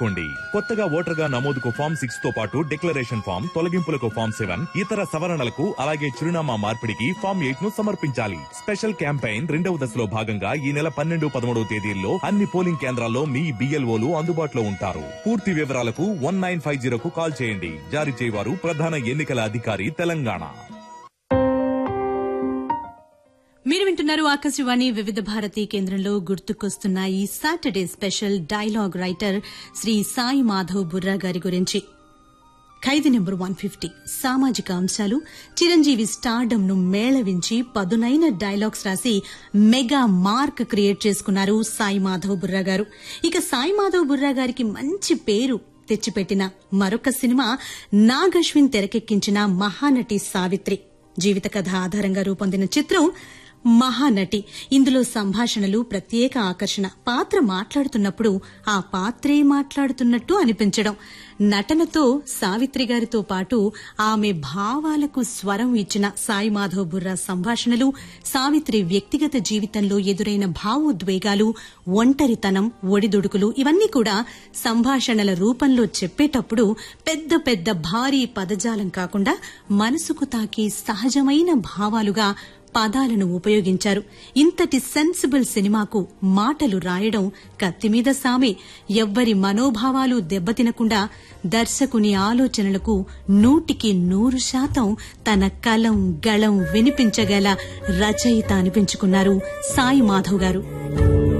చేసుకోండి కొత్తగా ఓటర్గా నమోదుకు ఫామ్ సిక్స్ తో పాటు డిక్లరేషన్ ఫామ్ తొలగింపులకు ఫామ్ సెవెన్ ఇతర సవరణలకు అలాగే చిరునామా మార్పిడికి ఫామ్ ఎయిట్ ను సమర్పించాలి స్పెషల్ క్యాంపెయిన్ రెండవ దశలో భాగంగా ఈ నెల పన్నెండు పదమూడవ తేదీల్లో అన్ని పోలింగ్ కేంద్రాల్లో మీ బిఎల్ఓలు అందుబాటులో ఉంటారు పూర్తి వివరాలకు వన్ నైన్ ఫైవ్ జీరోకు కాల్ చేయండి జారీ చేయవారు ప్రధాన ఎన్నికల అధికారి తెలంగాణ మీరు వింటున్నారు ఆకాశవాణి వివిధ భారతి కేంద్రంలో గుర్తుకొస్తున్న ఈ Saturday special dialogue writer Sri Sai Madhav Burra garu గురించి ఖైదీ నెంబర్ వన్ ఫిఫ్టీ సామాజిక అంశాలు చిరంజీవి స్టార్డమ్ ను మేళవించి పదునైన డైలాగ్స్ రాసి మెగా మార్క్ క్రియేట్ చేసుకున్నారు సాయి మాధవ్ బుర్రా గారు ఇక సాయి మాధవ్ బుర్రా గారికి మంచి పేరు తెచ్చిపెట్టిన మరొక సినిమా నాగశ్విన్ తెరకెక్కించిన మహానటి సావిత్రి జీవిత కథ ఆధారంగా రూపొందిన చిత్రం మహానటి ఇందులో సంభాషణలు ప్రత్యేక ఆకర్షణ పాత్ర మాట్లాడుతున్నప్పుడు ఆ పాత్రే మాట్లాడుతున్నట్టు అనిపించడం నటనతో సావిత్రి గారితో పాటు ఆమె భావాలకు స్వరం ఇచ్చిన సాయి మాధవ్ బుర్రా సంభాషణలు సావిత్రి వ్యక్తిగత జీవితంలో ఎదురైన భావోద్వేగాలు ఒంటరితనం ఒడిదుడుకులు ఇవన్నీ కూడా సంభాషణల రూపంలో చెప్పేటప్పుడు పెద్ద పెద్ద భారీ పదజాలం కాకుండా మనసుకు తాకి సహజమైన భావాలుగా పదాలను ఉపయోగించారు ఇంతటి సెన్సిబుల్ సినిమాకు మాటలు రాయడం కత్తిమీద సామే ఎవ్వరి మనోభావాలు దెబ్బతినకుండా దర్శకుని ఆలోచనలకు నూటికి నూరు శాతం తన కలం గళం వినిపించగల రచయిత అనిపించుకున్నారు సాయి మాధవ్ గారు